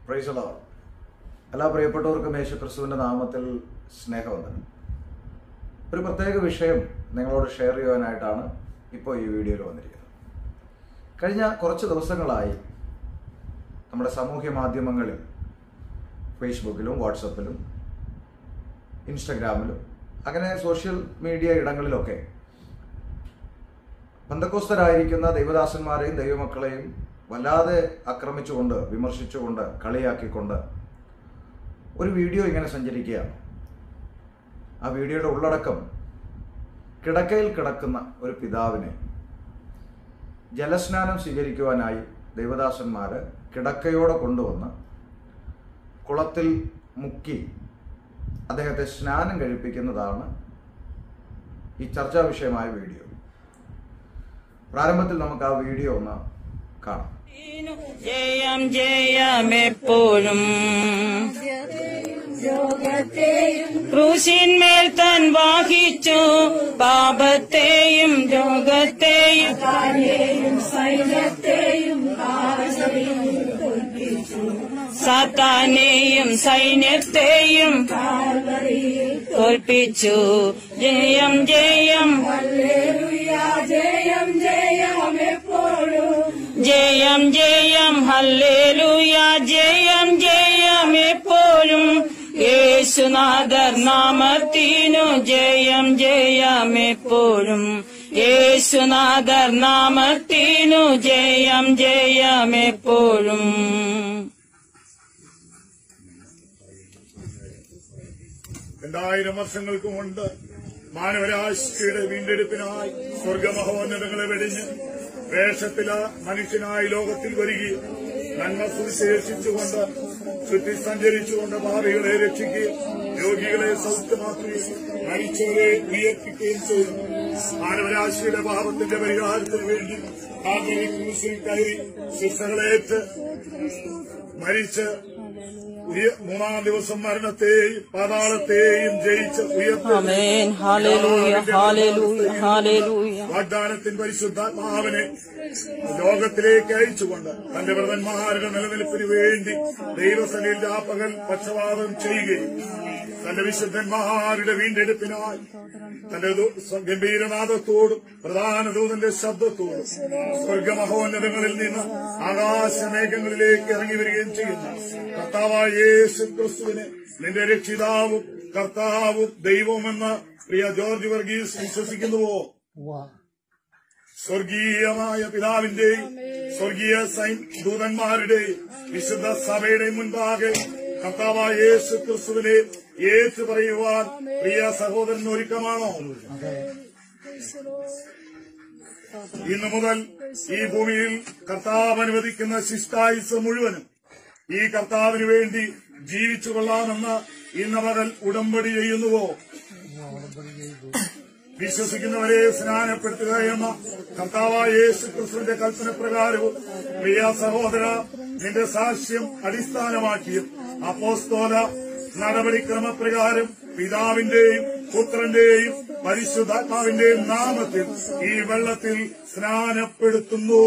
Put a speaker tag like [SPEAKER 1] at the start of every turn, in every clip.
[SPEAKER 1] Price അല്ലാഹ്. എല്ലാ പ്രിയപ്പെട്ടവർക്കും യേശുക്രിസ്തുവിന്റെ നാമത്തിൽ സ്നേഹവന്ദനം ഒരു പ്രത്യേക വിഷയം നിങ്ങളോട് ഷെയർ ചെയ്യുവാനായിട്ടാണ് ഇപ്പോൾ ഈ വീഡിയോയിൽ വന്നിരിക്കുന്നത് കഴിഞ്ഞ കുറച്ച് ദിവസങ്ങളായി നമ്മുടെ സാമൂഹ്യ മാധ്യമങ്ങളിൽ ഫേസ്ബുക്കിലും വാട്സപ്പിലും ഇൻസ്റ്റഗ്രാമിലും അങ്ങനെ സോഷ്യൽ മീഡിയ ഇടങ്ങളിലൊക്കെ ബന്ധക്കോസ്തരായിരിക്കുന്ന ദൈവദാസന്മാരെയും ദൈവമക്കളെയും വല്ലാതെ ആക്രമിച്ചുകൊണ്ട് വിമർശിച്ചുകൊണ്ട് കളിയാക്കിക്കൊണ്ട് ഒരു വീഡിയോ ഇങ്ങനെ സഞ്ചരിക്കുകയാണ് ആ വീഡിയോയുടെ ഉള്ളടക്കം കിടക്കയിൽ കിടക്കുന്ന ഒരു പിതാവിനെ ജലസ്നാനം സ്വീകരിക്കുവാനായി ദൈവദാസന്മാര് കിടക്കയോടെ കൊണ്ടുവന്ന് കുളത്തിൽ മുക്കി അദ്ദേഹത്തെ സ്നാനം കഴിപ്പിക്കുന്നതാണ് ഈ ചർച്ചാ വിഷയമായ വീഡിയോ പ്രാരംഭത്തിൽ നമുക്ക് ആ വീഡിയോ ഒന്ന് കാണാം
[SPEAKER 2] ജയം ജയമെപ്പോഴും ക്രൂശിന്മേൽ തൻ വാഹിച്ചു പാപത്തെയും രോഗത്തെയും സാത്താനെയും സൈന്യത്തെയും തോൽപ്പിച്ചു ജയം ജയം ജയം ജയം ഹല്ലേലൂയ ജയം ജയം എപ്പോഴും യേശുനാഥർ നാമത്തിനു ജയം ജയം എപ്പോഴും യേശുനാഥർ നാമത്തിനു ജയം ജയം എപ്പോഴും
[SPEAKER 3] രണ്ടായിരം വർഷങ്ങൾക്ക് മുൻപ് മാനവരാശിയുടെ വീണ്ടെടുപ്പിനായി സ്വർഗമഹോന്നതങ്ങളെ വെടിഞ്ഞ് വേഷത്തില മനുഷ്യനായി ലോകത്തിൽ വരികയും നന്മ സുവിശേഷിച്ചുകൊണ്ട് ചുറ്റി സഞ്ചരിച്ചുകൊണ്ട് ഭാവികളെ രക്ഷിക്കുകയും രോഗികളെ സൗഖ്യമാക്കുകയും മരിച്ചവരെ ഉയർപ്പിക്കുകയും ചെയ്തു മാനവരാശിയുടെ പാപത്തിന്റെ പരിഹാരത്തിന് വേണ്ടി കാൽവരി ക്രൂസിൽ കയറി ശിക്ഷകളേറ്റ് മരിച്ച് ഉയ- മൂന്നാം ദിവസം മരണത്തെയും പാതാളത്തെയും ജയിച്ച്
[SPEAKER 2] ആമേൻ ഹാലേലൂയ ഹാലേലൂയ ഹാലേലൂയ
[SPEAKER 3] വാഗ്ദാനത്തിൻ പരിശുദ്ധാത്മാവിനെ ലോകത്തിലേക്ക് അയച്ചുകൊണ്ട് തന്റെ വ്രതന്മാരുടെ നിലനിൽപ്പിന് വേണ്ടി ദൈവസനയിൽ രാപ്പകൽ പക്ഷപാതം ചെയ്യുകയും തന്റെ വിശുദ്ധന്മാരുടെ വീണ്ടെടുപ്പിനായി തന്റെ ദൂ- ഗംഭീരനാഥത്തോടും പ്രധാന ദൂതന്റെ ശബ്ദത്തോടും സ്വർഗമഹോന്നതങ്ങളിൽ നിന്ന് ആകാശമേഘങ്ങളിലേക്ക് ഇറങ്ങി വരികയും ചെയ്യുന്ന കർത്താവായ യേശു ക്രിസ്തുവിനെ നിന്റെ രക്ഷിതാവും കർത്താവും ദൈവവുമെന്ന് പ്രിയ ജോർജ് വർഗീസ് വിശ്വസിക്കുന്നുവോ സ്വർഗീയമായ പിതാവിന്റെയും സ്വർഗീയ സൈൻ ദൂതന്മാരുടെയും വിശുദ്ധ സഭയുടെ മുൻപാകെ കർത്താവായ യേശു ക്രിസ്തുവിനെ ഏറ്റു പറയുവാൻ പ്രിയ സഹോദരൻ ഒരുക്കമാണോ ഇന്നു മുതൽ ഈ ഭൂമിയിൽ കർത്താവ് അനുവദിക്കുന്ന ശിഷ്ടായുസ് മുഴുവനും ഈ കർത്താവിന് വേണ്ടി ജീവിച്ചു കൊള്ളാമെന്ന് ഇന്ന് മുതൽ ഉടമ്പടി ചെയ്യുന്നുവോ വിശ്വസിക്കുന്നവരെ സ്നാനപ്പെടുത്തുക എന്ന കർത്താവായ യേശു ക്രിസ്തുവിന്റെ കൽപ്പന പ്രകാരവും പ്രിയ സഹോദര നിന്റെ സാക്ഷ്യം അടിസ്ഥാനമാക്കിയും അപ്പോസ്തോല നടപടിക്രമപ്രകാരം പിതാവിന്റെയും പുത്രന്റെയും പരിശുദ്ധാത്മാവിന്റെയും നാമത്തിൽ ഈ വെള്ളത്തിൽ സ്നാനപ്പെടുത്തുന്നു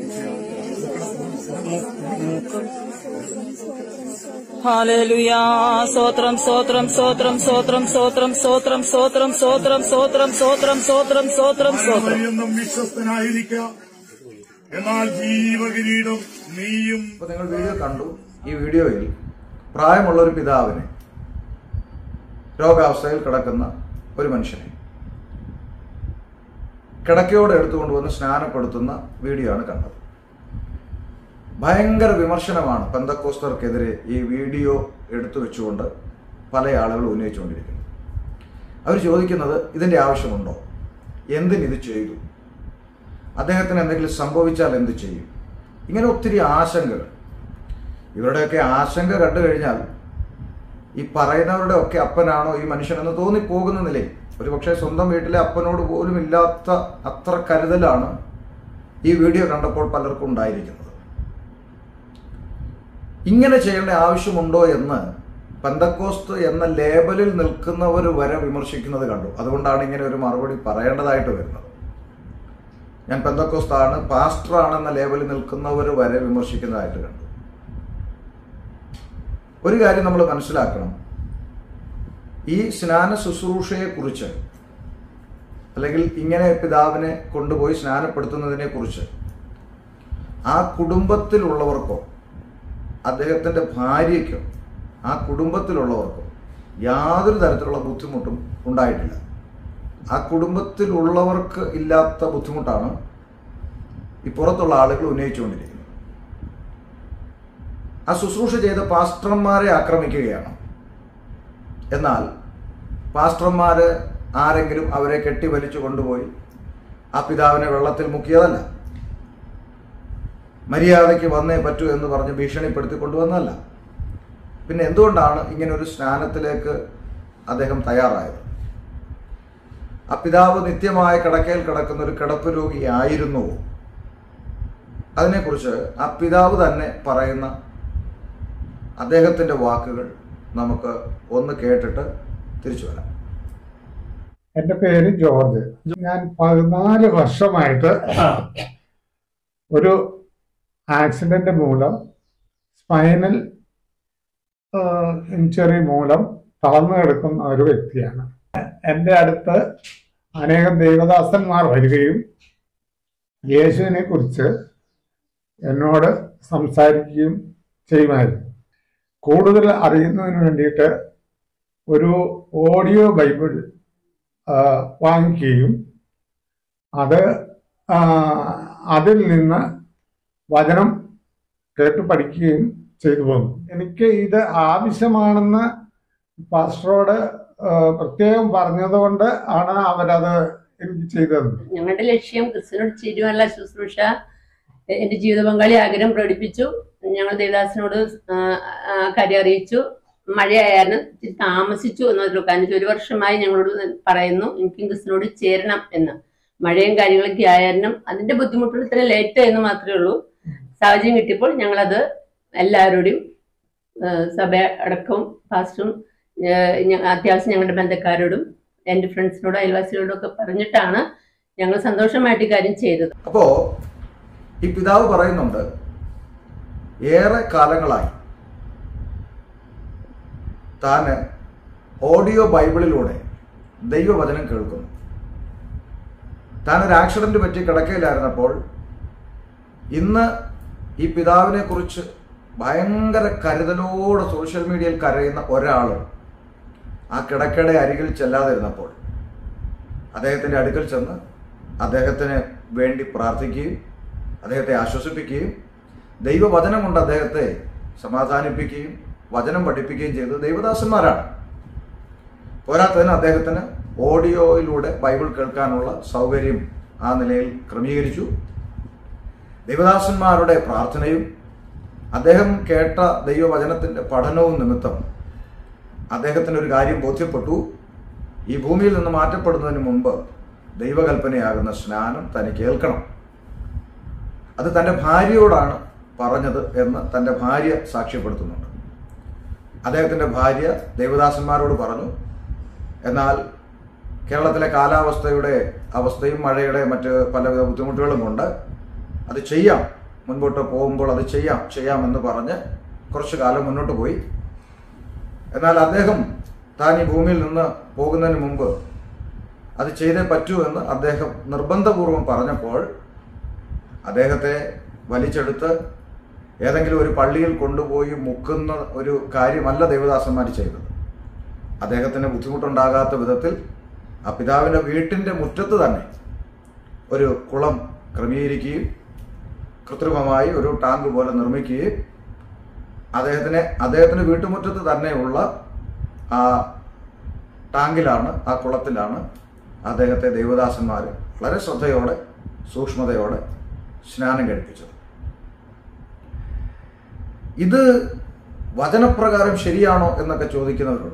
[SPEAKER 2] ഹാലേലുയാ സ്വോത്രം സ്വോത്രം സ്വോത്രം സ്വോത്രം സ്വോത്രം സ്വോത്രം സ്വോത്രം സ്വോത്രം സ്വോത്രം സ്വോത്രം സ്വോത്രം സ്വോത്രം സ്വോത്രം
[SPEAKER 3] എന്നും വിശ്വസ്തനായിരിക്കാം എന്നാൽ ജീവകിരീടം നീയും
[SPEAKER 1] അപ്പോൾ നിങ്ങൾ വീഡിയോ കണ്ടു ഈ വീഡിയോയിൽ പ്രായമുള്ള ഒരു പിതാവിനെ രോഗാവസ്ഥയിൽ കിടക്കുന്ന ഒരു മനുഷ്യനെ കിടക്കയോടെ എടുത്തുകൊണ്ടുവന്ന് സ്നാനപ്പെടുത്തുന്ന വീഡിയോ ആണ് കണ്ടത് ഭയങ്കര വിമർശനമാണ് പെന്തക്കോസ്തർക്കെതിരെ ഈ വീഡിയോ എടുത്തു വെച്ചുകൊണ്ട് പല ആളുകൾ ഉന്നയിച്ചുകൊണ്ടിരിക്കുന്നത് അവർ ചോദിക്കുന്നത് ഇതിന്റെ ആവശ്യമുണ്ടോ എന്തിനിത് ചെയ്തു അദ്ദേഹത്തിന് എന്തെങ്കിലും സംഭവിച്ചാൽ എന്ത് ചെയ്യും ഇങ്ങനെ ഒത്തിരി ആശങ്കകൾ ഇവരുടെയൊക്കെ ആശങ്ക കണ്ടു കഴിഞ്ഞാൽ ഈ പറയുന്നവരുടെ ഒക്കെ അപ്പനാണോ ഈ മനുഷ്യനെന്ന് തോന്നിപ്പോകുന്ന നിലയിൽ ഒരുപക്ഷെ സ്വന്തം വീട്ടിലെ അപ്പനോട് പോലും ഇല്ലാത്ത അത്ര കരുതലാണ് ഈ വീഡിയോ കണ്ടപ്പോൾ പലർക്കും ഉണ്ടായിരിക്കുന്നത് ഇങ്ങനെ ചെയ്യേണ്ട ആവശ്യമുണ്ടോ എന്ന് പന്തക്കോസ്ത് എന്ന ലേബലിൽ നിൽക്കുന്നവർ വരെ വിമർശിക്കുന്നത് കണ്ടു അതുകൊണ്ടാണ് ഇങ്ങനെ ഒരു മറുപടി പറയേണ്ടതായിട്ട് വരുന്നത് ഞാൻ പെന്തക്കോസ്താണ് പാസ്റ്ററാണെന്ന ലേബലിൽ നിൽക്കുന്നവർ വരെ വിമർശിക്കുന്നതായിട്ട് കണ്ടു ഒരു കാര്യം നമ്മൾ മനസ്സിലാക്കണം ഈ സ്നാന ശുശ്രൂഷയെക്കുറിച്ച് അല്ലെങ്കിൽ ഇങ്ങനെ പിതാവിനെ കൊണ്ടുപോയി സ്നാനപ്പെടുത്തുന്നതിനെ കുറിച്ച് ആ കുടുംബത്തിലുള്ളവർക്കോ അദ്ദേഹത്തിൻ്റെ ഭാര്യയ്ക്കോ ആ കുടുംബത്തിലുള്ളവർക്കോ യാതൊരു തരത്തിലുള്ള ബുദ്ധിമുട്ടും ഉണ്ടായിട്ടില്ല ആ കുടുംബത്തിലുള്ളവർക്ക് ഇല്ലാത്ത ബുദ്ധിമുട്ടാണ് ഈ പുറത്തുള്ള ആളുകൾ ഉന്നയിച്ചുകൊണ്ടിരിക്കുന്നത് ആ ശുശ്രൂഷ ചെയ്ത പാസ്റ്റർമാരെ ആക്രമിക്കുകയാണ് എന്നാൽ പാസ്റ്റർമാര് ആരെങ്കിലും അവരെ കെട്ടിവലിച്ചു കൊണ്ടുപോയി ആ പിതാവിനെ വെള്ളത്തിൽ മുക്കിയതല്ല മര്യാദയ്ക്ക് വന്നേ പറ്റൂ എന്ന് പറഞ്ഞ് ഭീഷണിപ്പെടുത്തി കൊണ്ടുവന്നതല്ല പിന്നെ എന്തുകൊണ്ടാണ് ഇങ്ങനെ ഒരു സ്നാനത്തിലേക്ക് അദ്ദേഹം തയ്യാറായത് ആ പിതാവ് നിത്യമായ കിടക്കയിൽ കിടക്കുന്ന ഒരു കിടപ്പ് രോഗിയായിരുന്നുവോ അതിനെക്കുറിച്ച് ആ പിതാവ് തന്നെ പറയുന്ന അദ്ദേഹത്തിന്റെ വാക്കുകൾ നമുക്ക് ഒന്ന് കേട്ടിട്ട് തിരിച്ചു വരാം
[SPEAKER 4] എന്റെ പേര് ജോർജ് ഞാൻ പതിനാല് വർഷമായിട്ട് ഒരു ആക്സിഡന്റ് മൂലം സ്പൈനൽ ഇഞ്ചറി മൂലം തളർന്നു കിടക്കുന്ന ഒരു വ്യക്തിയാണ് എൻ്റെ അടുത്ത് അനേകം ദേവദാസന്മാർ വരികയും യേശുവിനെ കുറിച്ച് എന്നോട് സംസാരിക്കുകയും ചെയ്യുമായിരുന്നു കൂടുതൽ അറിയുന്നതിന് വേണ്ടിയിട്ട് ഒരു ഓഡിയോ ബൈബിൾ ആ, വാങ്ങിക്കുകയും അത് ആ, അതിൽ നിന്ന് വചനം കേട്ട് പഠിക്കുകയും ചെയ്തു പോന്നു എനിക്ക് ഇത് ആവശ്യമാണെന്ന് പാസ്റ്ററോട് ആ, പ്രത്യേകം പറഞ്ഞതുകൊണ്ട് ആണ് അവരത് എനിക്ക് ചെയ്തത്
[SPEAKER 5] ഞങ്ങളുടെ ലക്ഷ്യം ക്രിസ്തുവിനോട് ചേരുവാനുള്ള ശുശ്രൂഷ എ- എന്റെ ജീവിത പങ്കാളി ആഗ്രഹം പ്രകടിപ്പിച്ചു ഞങ്ങൾ ദേവദാസിനോട് ആ, ആ, കാര്യം അറിയിച്ചു മഴയായിരുന്നു ഇച്ചിരി താമസിച്ചു എന്നൊരു കാരണം ഒരു വർഷമായി ഞങ്ങളോട് പറയുന്നു എനിക്കും ക്രിസ്തുവിനോട് ചേരണം എന്ന് മഴയും കാര്യങ്ങളൊക്കെ ആയിരുന്നു അതിന്റെ ബുദ്ധിമുട്ടുകൾ ഇത്ര ലേറ്റ് എന്ന് മാത്രമേ ഉള്ളൂ സാഹചര്യം കിട്ടിയപ്പോൾ ഞങ്ങളത് എല്ലാവരോടും ആ, സഭ അടക്കവും പാസ്റ്ററും ആ, ഞ- അത്യാവശ്യം ഞങ്ങളുടെ ബന്ധക്കാരോടും എൻ്റെ ഫ്രണ്ട്സിനോടും അയൽവാസികളോടും ഒക്കെ പറഞ്ഞിട്ടാണ് ഞങ്ങൾ സന്തോഷമായിട്ട് ഈ കാര്യം ചെയ്തത്
[SPEAKER 1] അപ്പോ ഈ പിതാവ് പറയുന്നുണ്ട് ഏറെ കാലങ്ങളായി താന് ഓഡിയോ ബൈബിളിലൂടെ ദൈവവചനം കേൾക്കുന്നു താൻ ഒരു ആക്സിഡന്റ് പറ്റി കിടക്കയിലായിരുന്നപ്പോൾ ഇന്ന് ഈ പിതാവിനെ കുറിച്ച് ഭയങ്കര കരുതലോടെ സോഷ്യൽ മീഡിയയിൽ കരയുന്ന ഒരാൾ ആ കിടക്കയുടെ അരികിൽ ചെല്ലാതിരുന്നപ്പോൾ അദ്ദേഹത്തിന്റെ അടുക്കൽ ചെന്ന് അദ്ദേഹത്തിന് വേണ്ടി പ്രാർത്ഥിക്കുകയും അദ്ദേഹത്തെ ആശ്വസിപ്പിക്കുകയും ദൈവവചനം കൊണ്ട് അദ്ദേഹത്തെ സമാധാനിപ്പിക്കുകയും വചനം പഠിപ്പിക്കുകയും ചെയ്തത് ദൈവദാസന്മാരാണ് പോരാത്തതിന് അദ്ദേഹത്തിന് ഓഡിയോയിലൂടെ ബൈബിൾ കേൾക്കാനുള്ള സൗകര്യം ആ നിലയിൽ ക്രമീകരിച്ചു ദൈവദാസന്മാരുടെ പ്രാർത്ഥനയും അദ്ദേഹം കേട്ട ദൈവവചനത്തിന്റെ പഠനവും നിമിത്തം അദ്ദേഹത്തിന് ഒരു കാര്യം ബോധ്യപ്പെട്ടു ഈ ഭൂമിയിൽ നിന്ന് മാറ്റപ്പെടുന്നതിന് മുമ്പ് ദൈവകൽപ്പനയാകുന്ന സ്നാനം തനിക്ക് ഏൽക്കണം അത് തൻ്റെ ഭാര്യയോടാണ് പറഞ്ഞത് എന്ന് തൻ്റെ ഭാര്യ സാക്ഷ്യപ്പെടുത്തുന്നുണ്ട് അദ്ദേഹത്തിൻ്റെ ഭാര്യ ദേവദാസന്മാരോട് പറഞ്ഞു എന്നാൽ കേരളത്തിലെ കാലാവസ്ഥയുടെ അവസ്ഥയും മഴയുടെ മറ്റ് പലവിധ ബുദ്ധിമുട്ടുകളും കൊണ്ട് അത് ചെയ്യാം മുൻപോട്ട് പോകുമ്പോൾ അത് ചെയ്യാം ചെയ്യാമെന്ന് പറഞ്ഞ് കുറച്ചു കാലം മുന്നോട്ട് പോയി എന്നാൽ അദ്ദേഹം താൻ ഈ ഭൂമിയിൽ നിന്ന് പോകുന്നതിന് മുമ്പ് അത് ചെയ്തേ പറ്റൂ എന്ന് അദ്ദേഹം നിർബന്ധപൂർവം പറഞ്ഞപ്പോൾ അദ്ദേഹത്തെ വലിച്ചെടുത്ത് ഏതെങ്കിലും ഒരു പള്ളിയിൽ കൊണ്ടുപോയി മുക്കുന്ന ഒരു കാര്യമല്ല ദേവദാസന്മാർ ചെയ്തത് അദ്ദേഹത്തിന് ബുദ്ധിമുട്ടുണ്ടാകാത്ത വിധത്തിൽ ആ പിതാവിൻ്റെ വീട്ടിൻ്റെ മുറ്റത്ത് തന്നെ ഒരു കുളം ക്രമീകരിക്കുകയും കൃത്രിമമായി ഒരു ടാങ്ക് പോലെ നിർമ്മിക്കുകയും അദ്ദേഹത്തിനെ അദ്ദേഹത്തിന് വീട്ടുമുറ്റത്ത് തന്നെയുള്ള ആ ടാങ്കിലാണ് ആ കുളത്തിലാണ് അദ്ദേഹത്തെ ദേവദാസന്മാർ വളരെ ശ്രദ്ധയോടെ സൂക്ഷ്മതയോടെ സ്നാനം കഴിപ്പിച്ചത് ഇത് വചനപ്രകാരം ശരിയാണോ എന്നൊക്കെ ചോദിക്കുന്നവരുണ്ട്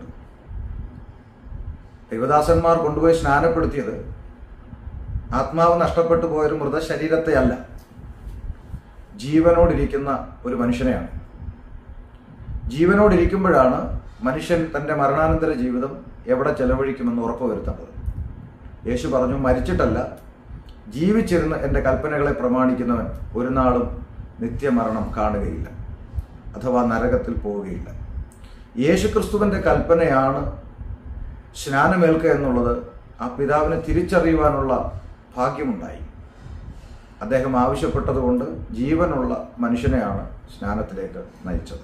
[SPEAKER 1] ദേവദാസന്മാർ കൊണ്ടുപോയി സ്നാനപ്പെടുത്തിയത് ആത്മാവ് നഷ്ടപ്പെട്ടു പോയൊരു മൃതശരീരത്തെ അല്ല ജീവനോടിരിക്കുന്ന ഒരു മനുഷ്യനെയാണ് ജീവനോടിരിക്കുമ്പോഴാണ് മനുഷ്യൻ തൻ്റെ മരണാനന്തര ജീവിതം എവിടെ ചെലവഴിക്കുമെന്ന് ഉറപ്പുവരുത്തേണ്ടത് യേശു പറഞ്ഞു മരിച്ചിട്ടല്ല ജീവിച്ചിരുന്ന് എൻ്റെ കൽപ്പനകളെ പ്രമാണിക്കുന്നവൻ ഒരു നാളും നിത്യമരണം കാണുകയില്ല അഥവാ നരകത്തിൽ പോവുകയില്ല യേശുക്രിസ്തുവിൻ്റെ കൽപ്പനയാണ് സ്നാനമേൽക്കുക എന്നുള്ളത് ആ പിതാവിനെ തിരിച്ചറിയുവാനുള്ള ഭാഗ്യമുണ്ടായി അദ്ദേഹം ആവശ്യപ്പെട്ടതുകൊണ്ട് ജീവനുള്ള മനുഷ്യനെയാണ് സ്നാനത്തിലേക്ക് നയിച്ചത്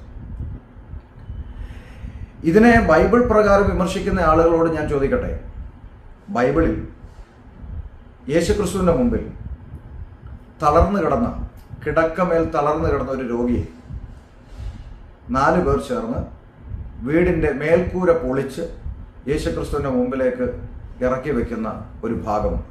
[SPEAKER 1] ഇതിനെ ബൈബിൾ പ്രകാരം വിമർശിക്കുന്ന ആളുകളോട് ഞാൻ ചോദിക്കട്ടെ ബൈബിളിൽ യേശുക്രിസ്തുവിൻ്റെ മുമ്പിൽ തളർന്നു കിടന്ന കിടക്കമേൽ തളർന്നു കിടന്ന ഒരു രോഗിയെ നാല് പേർ ചേർന്ന് വീടിൻ്റെ മേൽക്കൂര പൊളിച്ച് യേശുക്രിസ്തുവിൻ്റെ മുമ്പിലേക്ക് ഇറക്കി വെക്കുന്ന ഒരു ഭാഗമുണ്ട്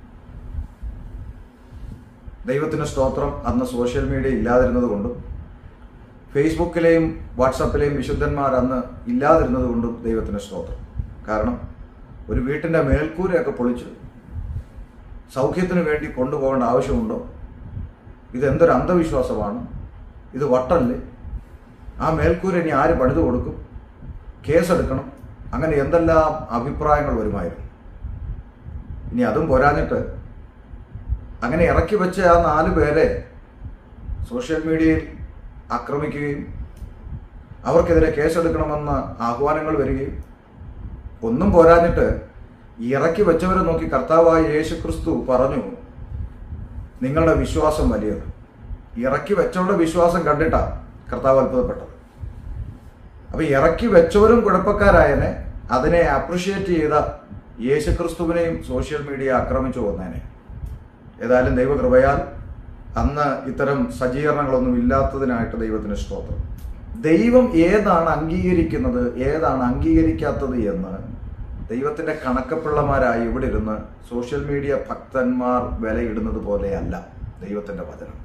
[SPEAKER 1] ദൈവത്തിന് സ്തോത്രം അന്ന് സോഷ്യൽ മീഡിയ ഇല്ലാതിരുന്നത് കൊണ്ടും ഫേസ്ബുക്കിലെയും വാട്സാപ്പിലെയും വിശുദ്ധന്മാർ അന്ന് ഇല്ലാതിരുന്നത് കൊണ്ടും ദൈവത്തിന് സ്തോത്രം കാരണം ഒരു വീട്ടിൻ്റെ മേൽക്കൂരയൊക്കെ പൊളിച്ച് സൗഖ്യത്തിന് വേണ്ടി കൊണ്ടുപോകേണ്ട ആവശ്യമുണ്ടോ ഇതെന്തൊരു അന്ധവിശ്വാസമാണ് ഇത് വട്ടല്ലേ ആ മേൽക്കൂര ഇനി ആര് പണിത് കൊടുക്കും കേസെടുക്കണം അങ്ങനെ എന്തെല്ലാം അഭിപ്രായങ്ങൾ വരുമായിരുന്നു ഇനി അതും പോരാഞ്ഞിട്ട് അങ്ങനെ ഇറക്കി വെച്ച ആ നാല് പേരെ സോഷ്യൽ മീഡിയയിൽ ആക്രമിക്കുകയും അവർക്കെതിരെ കേസെടുക്കണമെന്ന ആഹ്വാനങ്ങൾ വരികയും ഒന്നും പോരാഞ്ഞിട്ട് ഇറക്കി വെച്ചവരെ നോക്കി കർത്താവായ യേശു ക്രിസ്തു പറഞ്ഞു നിങ്ങളുടെ വിശ്വാസം വലിയത് ഇറക്കി വെച്ചവരുടെ വിശ്വാസം കണ്ടിട്ടാ കർത്താവ് അത്ഭുതപ്പെട്ടത് അപ്പൊ ഇറക്കി വെച്ചവരും കുഴപ്പക്കാരായനെ അതിനെ അപ്രിഷിയേറ്റ് ചെയ്ത യേശുക്രിസ്തുവിനെയും സോഷ്യൽ മീഡിയ ആക്രമിച്ചു വന്നേനെ ഏതായാലും ദൈവകൃപയാൽ അന്ന് ഇത്തരം സജ്ജീകരണങ്ങളൊന്നും ഇല്ലാത്തതിനായിട്ട് ദൈവത്തിന് സ്തോത്രം ദൈവം ഏതാണ് അംഗീകരിക്കുന്നത് ഏതാണ് അംഗീകരിക്കാത്തത് എന്ന് ദൈവത്തിന്റെ കണക്കപ്പിള്ളമാരായി ഇവിടെ ഇരുന്ന് സോഷ്യൽ മീഡിയ ഭക്തന്മാർ വിലയിടുന്നത് പോലെയല്ല ദൈവത്തിന്റെ വചനം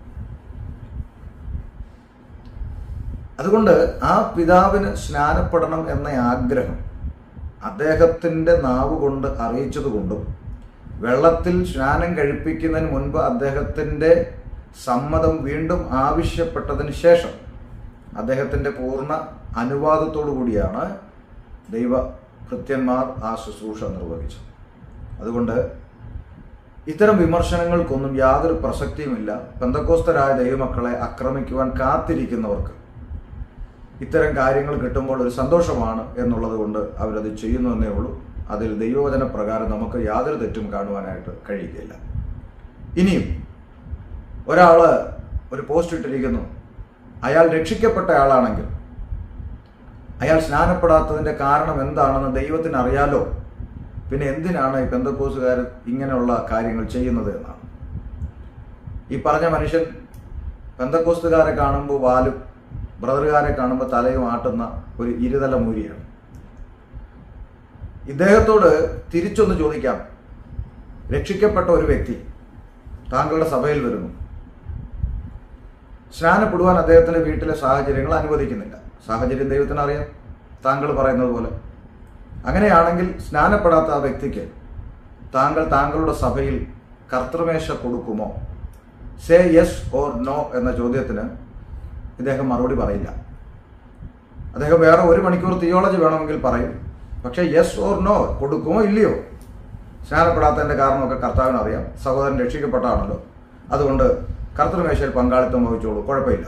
[SPEAKER 1] അതുകൊണ്ട് ആ പിതാവിന് സ്നാനപ്പെടണം എന്ന ആഗ്രഹം അദ്ദേഹത്തിന്റെ നാവ് കൊണ്ട് അറിയിച്ചതുകൊണ്ടും വെള്ളത്തിൽ സ്നാനം കഴിപ്പിക്കുന്നതിന് മുൻപ് അദ്ദേഹത്തിന്റെ സമ്മതം വീണ്ടും ആവശ്യപ്പെട്ടതിന് ശേഷം അദ്ദേഹത്തിന്റെ പൂർണ്ണ അനുവാദത്തോടു കൂടിയാണ് ദൈവ ഭൃത്യന്മാർ ആ ശുശ്രൂഷ നിർവഹിച്ചത് അതുകൊണ്ട് ഇത്തരം വിമർശനങ്ങൾക്കൊന്നും യാതൊരു പ്രസക്തിയുമില്ല പെന്തക്കോസ്തരായ ദൈവമക്കളെ ആക്രമിക്കുവാൻ കാത്തിരിക്കുന്നവർക്ക് ഇത്തരം കാര്യങ്ങൾ കിട്ടുമ്പോൾ ഒരു സന്തോഷമാണ് എന്നുള്ളത് കൊണ്ട് അവരത് ചെയ്യുന്നതെന്നേ ഉള്ളൂ അതിൽ ദൈവവചന പ്രകാരം നമുക്ക് യാതൊരു തെറ്റും കാണുവാനായിട്ട് കഴിയുകയില്ല ഇനിയും ഒരാള് ഒരു പോസ്റ്റ് ഇട്ടിരിക്കുന്നു അയാൾ രക്ഷിക്കപ്പെട്ട ആളാണെങ്കിൽ അയാൾ സ്നാനപ്പെടാത്തതിന്റെ കാരണം എന്താണെന്ന് ദൈവത്തിന് അറിയാലോ പിന്നെ എന്തിനാണ് ഈ പെന്തക്കോസുകാർ ഇങ്ങനെയുള്ള കാര്യങ്ങൾ ചെയ്യുന്നത് എന്നാണ് ഈ പറഞ്ഞ മനുഷ്യൻ പെന്തക്കോസ്തുകാരെ കാണുമ്പോൾ വാലും ബ്രദറുകാരെ കാണുമ്പോൾ തലയും ആട്ടുന്ന ഒരു ഇരുതല മൂരിയാണ് ഇദ്ദേഹത്തോട് തിരിച്ചൊന്ന് ചോദിക്കാം രക്ഷിക്കപ്പെട്ട ഒരു വ്യക്തി താങ്കളുടെ സഭയിൽ വരുന്നു സ്നാനപ്പെടുവാൻ അദ്ദേഹത്തിന്റെ വീട്ടിലെ സാഹചര്യങ്ങൾ അനുവദിക്കുന്നില്ല സാഹചര്യം ദൈവത്തിന് അറിയാം താങ്കൾ പറയുന്നത് പോലെ അങ്ങനെയാണെങ്കിൽ സ്നാനപ്പെടാത്ത ആ വ്യക്തിക്ക് താങ്കൾ താങ്കളുടെ സഭയിൽ കർത്തൃമേശ കൊടുക്കുമോ സേ യെസ് ഓർ നോ എന്ന ചോദ്യത്തിന് ഇദ്ദേഹം മറുപടി പറയില്ല അദ്ദേഹം വേറെ ഒരു മണിക്കൂർ തിയോളജി വേണമെങ്കിൽ പറയും പക്ഷേ യെസ് ഓർ നോ കൊടുക്കുമോ ഇല്ലയോ സ്നാനപ്പെടാത്തതിന്റെ കാരണമൊക്കെ കർത്താവിന് അറിയാം സഹോദരൻ രക്ഷിക്കപ്പെട്ടാണല്ലോ അതുകൊണ്ട് കർത്തൃമേശയിൽ പങ്കാളിത്തം വഹിച്ചോളൂ കുഴപ്പമില്ല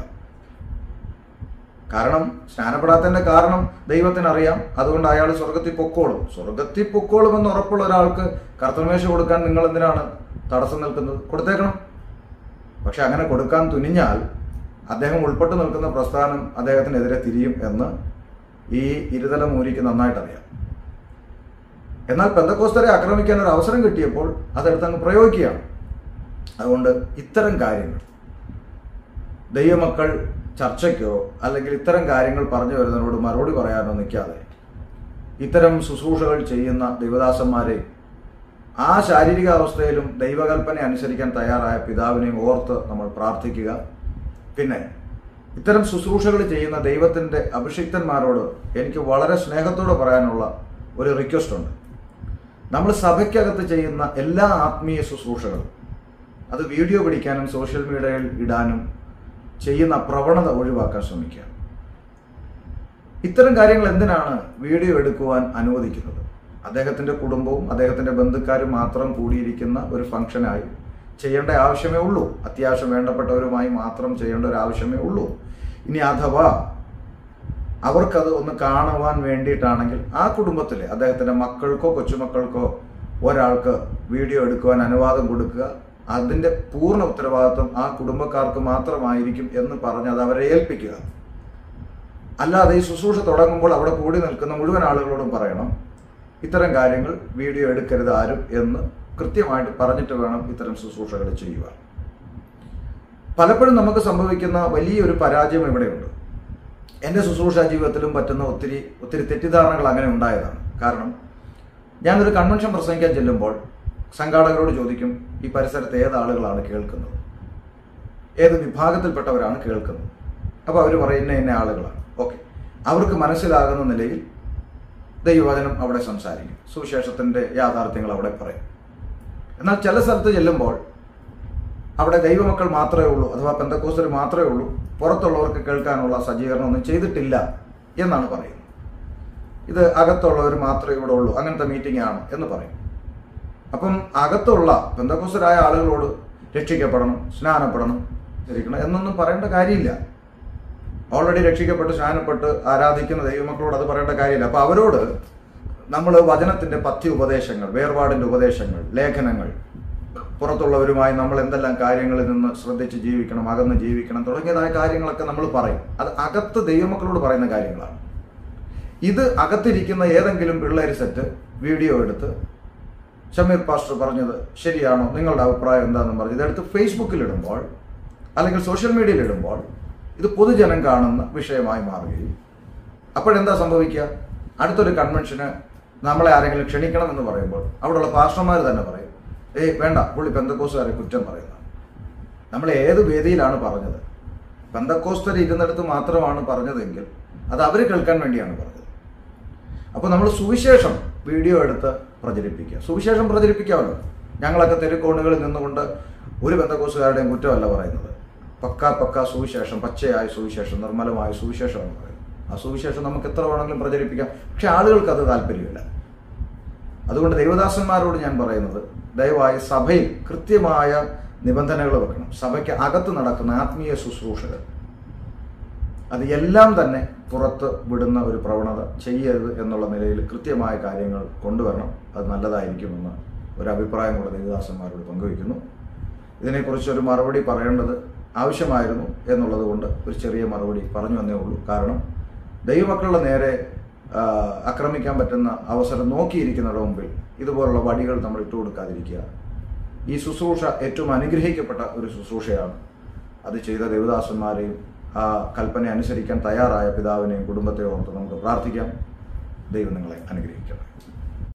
[SPEAKER 1] കാരണം സ്നാനപ്പെടാത്തതിന്റെ കാരണം ദൈവത്തിന് അറിയാം അതുകൊണ്ട് അയാൾ സ്വർഗത്തിൽ പൊക്കോളും സ്വർഗത്തിൽ പൊക്കോളും എന്ന് ഉറപ്പുള്ള ഒരാൾക്ക് കർത്തൃമേശ കൊടുക്കാൻ നിങ്ങൾ എന്തിനാണ് തടസ്സം നിൽക്കുന്നത് കൊടുത്തേക്കണം പക്ഷെ അങ്ങനെ കൊടുക്കാൻ തുനിഞ്ഞാൽ അദ്ദേഹം ഉൾപ്പെട്ട് നിൽക്കുന്ന പ്രസ്ഥാനം അദ്ദേഹത്തിനെതിരെ തിരിയും എന്ന് ഈ ഇരുതല മൂരിക്ക് നന്നായിട്ട് അറിയാം എന്നാൽ പെന്തക്കോസ്തരെ ആക്രമിക്കാൻ ഒരു അവസരം കിട്ടിയപ്പോൾ അതെടുത്ത് അങ്ങ് പ്രയോഗിക്കുകയാണ് അതുകൊണ്ട് ഇത്തരം കാര്യങ്ങൾ ദൈവമക്കൾ ചർച്ചയ്ക്കോ അല്ലെങ്കിൽ ഇത്തരം കാര്യങ്ങൾ പറഞ്ഞു വരുന്നതിനോട് മറുപടി പറയാനോ നിൽക്കാതെ ഇത്തരം ശുശ്രൂഷകൾ ചെയ്യുന്ന ദൈവദാസന്മാരെ ആ ശാരീരിക അവസ്ഥയിലും ദൈവകൽപ്പന അനുസരിക്കാൻ തയ്യാറായ പിതാവിനെയും ഓർത്ത് നമ്മൾ പ്രാർത്ഥിക്കുക പിന്നെ ഇത്തരം ശുശ്രൂഷകൾ ചെയ്യുന്ന ദൈവത്തിന്റെ അഭിഷിക്തന്മാരോട് എനിക്ക് വളരെ സ്നേഹത്തോടെ പറയാനുള്ള ഒരു റിക്വസ്റ്റ് ഉണ്ട് നമ്മൾ സഭയ്ക്കകത്ത് ചെയ്യുന്ന എല്ലാ ആത്മീയ ശുശ്രൂഷകളും അത് വീഡിയോ പിടിക്കാനും സോഷ്യൽ മീഡിയയിൽ ഇടാനും ചെയ്യുന്ന പ്രവണത ഒഴിവാക്കാൻ ശ്രമിക്കുക ഇത്തരം കാര്യങ്ങൾ എന്തിനാണ് വീഡിയോ എടുക്കുവാൻ അനുവദിക്കുന്നത് അദ്ദേഹത്തിന്റെ കുടുംബവും അദ്ദേഹത്തിന്റെ ബന്ധുക്കാരും മാത്രം കൂടിയിരിക്കുന്ന ഒരു ഫംഗ്ഷനായി ചെയ്യേണ്ട ആവശ്യമേ ഉള്ളൂ അത്യാവശ്യം വേണ്ടപ്പെട്ടവരുമായി മാത്രം ചെയ്യേണ്ട ഒരു ആവശ്യമേ ഉള്ളൂ ഇനി അഥവാ അവർക്കത് ഒന്ന് കാണുവാൻ വേണ്ടിയിട്ടാണെങ്കിൽ ആ കുടുംബത്തിലെ അദ്ദേഹത്തിന്റെ മക്കൾക്കോ കൊച്ചുമക്കൾക്കോ ഒരാൾക്ക് വീഡിയോ എടുക്കുവാൻ അനുവാദം കൊടുക്കുക അതിന്റെ പൂർണ്ണ ഉത്തരവാദിത്വം ആ കുടുംബക്കാർക്ക് മാത്രമായിരിക്കും എന്ന് പറഞ്ഞ് അത് അവരെ ഏൽപ്പിക്കുക അല്ലാതെ ഈ ശുശ്രൂഷ തുടങ്ങുമ്പോൾ അവിടെ കൂടി നിൽക്കുന്ന മുഴുവൻ ആളുകളോടും പറയണം ഇത്തരം കാര്യങ്ങൾ വീഡിയോ എടുക്കരുത് ആരും എന്ന് കൃത്യമായിട്ട് പറഞ്ഞിട്ട് വേണം ഇത്തരം ശുശ്രൂഷകൾ ചെയ്യുവാൻ പലപ്പോഴും നമുക്ക് സംഭവിക്കുന്ന വലിയൊരു പരാജയം ഇവിടെയുണ്ട് എൻ്റെ ശുശ്രൂഷ ജീവിതത്തിലും പറ്റുന്ന ഒത്തിരി ഒത്തിരി തെറ്റിദ്ധാരണകൾ അങ്ങനെ ഉണ്ടായതാണ് കാരണം ഞാനൊരു കൺവെൻഷൻ പ്രസംഗിക്കാൻ ചെല്ലുമ്പോൾ സംഘാടകരോട് ചോദിക്കും ഈ പരിസരത്ത് ഏത് ആളുകളാണ് കേൾക്കുന്നത് ഏത് വിഭാഗത്തിൽപ്പെട്ടവരാണ് കേൾക്കുന്നത് അപ്പോൾ അവർ പറയുന്ന ഇന്ന ആളുകളാണ് ഓക്കെ അവർക്ക് മനസ്സിലാകുന്ന നിലയിൽ ദൈവവചനം അവിടെ സംസാരിക്കും സുവിശേഷത്തിൻ്റെ യാഥാർത്ഥ്യങ്ങൾ അവിടെ പറയും എന്നാൽ ചില സ്ഥലത്ത് ചെല്ലുമ്പോൾ അവിടെ ദൈവമക്കൾ മാത്രമേ ഉള്ളൂ അഥവാ പെന്തക്കോസ്റ്റർ മാത്രമേ ഉള്ളൂ പുറത്തുള്ളവർക്ക് കേൾക്കാനുള്ള സജ്ജീകരണം ഒന്നും ചെയ്തിട്ടില്ല എന്നാണ് പറയുന്നത് ഇത് അകത്തുള്ളവർ മാത്രമേ ഇവിടെ ഉള്ളൂ അങ്ങനത്തെ മീറ്റിംഗ് ആണ് എന്ന് പറയും അപ്പം അകത്തുള്ള പെന്തക്കോസ്റ്റരായ ആളുകളോട് രക്ഷിക്കപ്പെടണം സ്നാനപ്പെടണം ഇരിക്കണം എന്നൊന്നും പറയേണ്ട കാര്യമില്ല ഓൾറെഡി രക്ഷിക്കപ്പെട്ട് സ്നാനപ്പെട്ട് ആരാധിക്കുന്ന ദൈവമക്കളോട് അത് പറയേണ്ട കാര്യമില്ല അപ്പൊ അവരോട് നമ്മൾ വചനത്തിന്റെ പഥ്യ ഉപദേശങ്ങൾ വേർപാടിന്റെ ഉപദേശങ്ങൾ ലേഖനങ്ങൾ പുറത്തുള്ളവരുമായി നമ്മൾ എന്തെല്ലാം കാര്യങ്ങളിൽ നിന്ന് ശ്രദ്ധിച്ച് ജീവിക്കണം അകന്ന് ജീവിക്കണം തുടങ്ങിയതായ കാര്യങ്ങളൊക്കെ നമ്മൾ പറയും അത് അകത്ത് ദൈവമക്കളോട് പറയുന്ന കാര്യങ്ങളാണ് ഇത് അകത്തിരിക്കുന്ന ഏതെങ്കിലും പിള്ളേർ സെറ്റ് വീഡിയോ എടുത്ത് ഷമീർ പാസ്റ്റർ പറഞ്ഞത് ശരിയാണോ നിങ്ങളുടെ അഭിപ്രായം എന്താണെന്ന് പറഞ്ഞ് ഇതെടുത്ത് ഫേസ്ബുക്കിൽ ഇടുമ്പോൾ അല്ലെങ്കിൽ സോഷ്യൽ മീഡിയയിൽ ഇടുമ്പോൾ ഇത് പൊതുജനം കാണുന്ന വിഷയമായി മാറുകയും അപ്പോഴെന്താ സംഭവിക്കുക അടുത്തൊരു കൺവെൻഷന് നമ്മളെ ആരെങ്കിലും ക്ഷണിക്കണം എന്ന് പറയുമ്പോൾ അവിടെയുള്ള പാസ്റ്റർമാർ തന്നെ പറയും ഏയ് വേണ്ട പുള്ളി പെന്തക്കോസുകാരെ കുറ്റം പറയുന്നത് നമ്മൾ ഏത് വേദിയിലാണ് പറഞ്ഞത് പെന്തക്കോസ്തർ ഇരുന്നിടത്ത് മാത്രമാണ് പറഞ്ഞതെങ്കിൽ അത് അവർ കേൾക്കാൻ വേണ്ടിയാണ് പറഞ്ഞത് അപ്പോൾ നമ്മൾ സുവിശേഷം വീഡിയോ എടുത്ത് പ്രചരിപ്പിക്കുക സുവിശേഷം പ്രചരിപ്പിക്കാമല്ലോ ഞങ്ങളൊക്കെ തെരുക്കോണുകളിൽ നിന്നുകൊണ്ട് ഒരു ബന്ധക്കോസുകാരുടെയും കുറ്റമല്ല പറയുന്നത് പക്ക പക്ക സുവിശേഷം പച്ചയായ സുവിശേഷം നിർമ്മലമായ സുവിശേഷമാണ് പറയുന്നത് ആ സുവിശേഷം നമുക്ക് എത്ര വേണമെങ്കിലും പ്രചരിപ്പിക്കാം പക്ഷെ ആളുകൾക്ക് അത് താല്പര്യമില്ല അതുകൊണ്ട് ദൈവദാസന്മാരോട് ഞാൻ പറയുന്നത് ദയവായി സഭയിൽ കൃത്യമായ നിബന്ധനകൾ വെക്കണം സഭയ്ക്ക് അകത്ത് നടക്കുന്ന ആത്മീയ ശുശ്രൂഷകൾ അത് എല്ലാം തന്നെ പുറത്ത് വിടുന്ന ഒരു പ്രവണത ചെയ്യരുത് എന്നുള്ള നിലയിൽ കൃത്യമായ കാര്യങ്ങൾ കൊണ്ടുവരണം അത് നല്ലതായിരിക്കുമെന്ന് ഒരു അഭിപ്രായം കൂടെ ദേവദാസന്മാരോട് പങ്കുവയ്ക്കുന്നു ഇതിനെക്കുറിച്ച് ഒരു മറുപടി പറയേണ്ടത് ആവശ്യമായിരുന്നു എന്നുള്ളത് കൊണ്ട് ഒരു ചെറിയ മറുപടി പറഞ്ഞു വന്നേ ഉള്ളൂ കാരണം ദൈവമക്കളുടെ നേരെ ആ, ആക്രമിക്കാൻ പറ്റുന്ന അവസരം നോക്കിയിരിക്കുന്നവരുടെ മുമ്പിൽ ഇതുപോലുള്ള വടികൾ നമ്മൾ ഇട്ടുകൊടുക്കാതിരിക്കുക ഈ ശുശ്രൂഷ ഏറ്റവും അനുഗ്രഹിക്കപ്പെട്ട ഒരു ശുശ്രൂഷയാണ് അത് ചെയ്ത ദേവദാസന്മാരെയും ആ കൽപ്പന അനുസരിക്കാൻ തയ്യാറായ പിതാവിനെയും കുടുംബത്തെയും ഓർത്ത് നമുക്ക് പ്രാർത്ഥിക്കാം ദൈവം നിങ്ങളെ അനുഗ്രഹിക്കട്ടെ